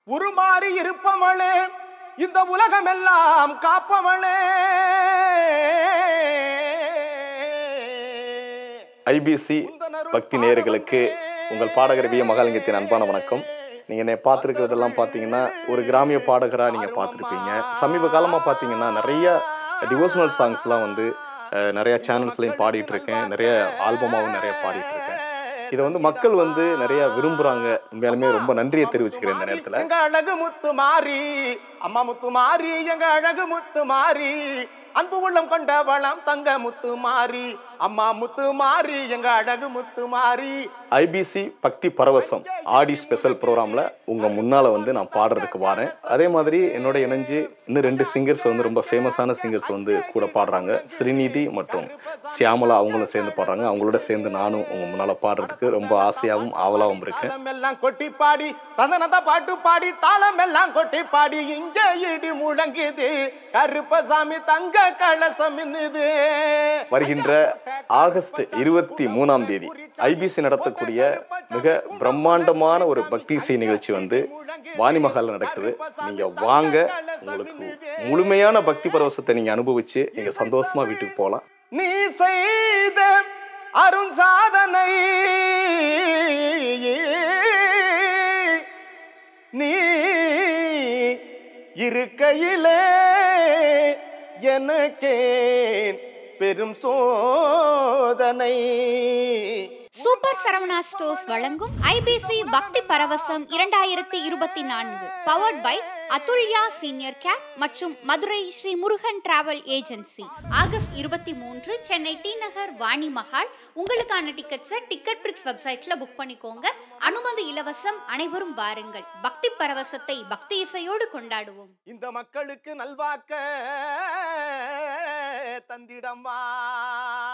உருமாறி இருப்பவளே இந்த உலகமெல்லாம் காப்பவளே ஐபிசி பக்தி நேயர்களுக்கு உங்கள் பாடகர் வி மகாலிங்கத்தின் அன்பான வணக்கம் நீங்கள் என்னை பார்த்துருக்கிறதெல்லாம் பார்த்தீங்கன்னா ஒரு கிராமிய பாடகராக நீங்கள் பார்த்துருப்பீங்க சமீப காலமாக பார்த்தீங்கன்னா நிறைய டிவோஷனல் சாங்ஸ்லாம் வந்து அஹ், நிறைய சேனல்ஸ்லையும் பாடிட்டு இருக்கேன் நிறைய ஆல்பமாகவும் நிறைய பாடிட்டு இருக்கேன் இதை வந்து மக்கள் வந்து நிறைய விரும்புகிறாங்க உண்மையாலுமே ரொம்ப நன்றியை தெரிவிச்சுக்கிறேன் இந்த நேரத்தில் எங்க அழகு முத்து மாறி அம்மா முத்து மாறி எங்க அழகு முத்து மாறி அன்பு உள்ளம் கொண்ட வளம் தங்க முத்து மாறி அம்மா முத்து மாறி எங்க அழகு முத்து மாறி ஐபிசி பக்தி பரவசம் ஆடி ஸ்பெஷல் ப்ரோக்ராமில் உங்கள் முன்னால் வந்து நான் பாடுறதுக்கு வரேன் அதே மாதிரி என்னோட இணைஞ்சு இன்னும் ரெண்டு சிங்கர்ஸ் வந்து ரொம்ப ஃபேமஸான சிங்கர்ஸ் வந்து கூட பாடுறாங்க ஸ்ரீநிதி மற்றும் சியாமலா அவங்களும் சேர்ந்து பாடுறாங்க அவங்களோட சேர்ந்து நானும் உங்கள் முன்னால் பாடுறதுக்கு ரொம்ப ஆசையாகவும் ஆவலாகவும் இருக்கேன் தாளம் எல்லாம் கொட்டி பாடி தந்தனத பாட்டு பாடி தாளம் எல்லாம் கொட்டி பாடி இங்க இடி முழங்குது கருப்பசாமி தங்க கலசம் மின்னுது வருகின்ற ஆகஸ்ட் இருபத்தி மூணாம் தேதி ஐபிசி நடத்தக்கூடிய மிக பிரம்மாண்டமான ஒரு பக்தி இசை நிகழ்ச்சி வந்து வாணிமகால் நடக்குது நீங்க வாங்க உங்களுக்கு முழுமையான பக்தி பரவசத்தை நீங்க அனுபவிச்சு நீங்க சந்தோஷமா வீட்டுக்கு போகலாம் நீ செய்த அருண் சாதனை நீ இருக்கையிலே எனக்கே பெரும் சோதனை சூப்பர் சரவணா ஸ்டோர்ஸ் வழங்கும் ஐபிசி பக்தி பரவசம் இரண்டாயிரத்தி இருபத்தி நான்கு powered by Atulya senior care மற்றும் Madurai Sri Murugan travel agency August இருபத்தி மூன்று சென்னை டி நகர் வாணி மஹால் உங்களுக்கான டிக்கெட்ஸை டிக்கெட் பிரிக்ஸ் வெப்சைட்ல புக் பண்ணிக்கோங்க அனுமதி இலவசம் அனைவரும் வாருங்கள் பக்தி பரவசத்தை பக்தி இசையோடு கொண்டாடுவோம் இந்த மக்களுக்கு நல்வாக்க தந்திடம்மா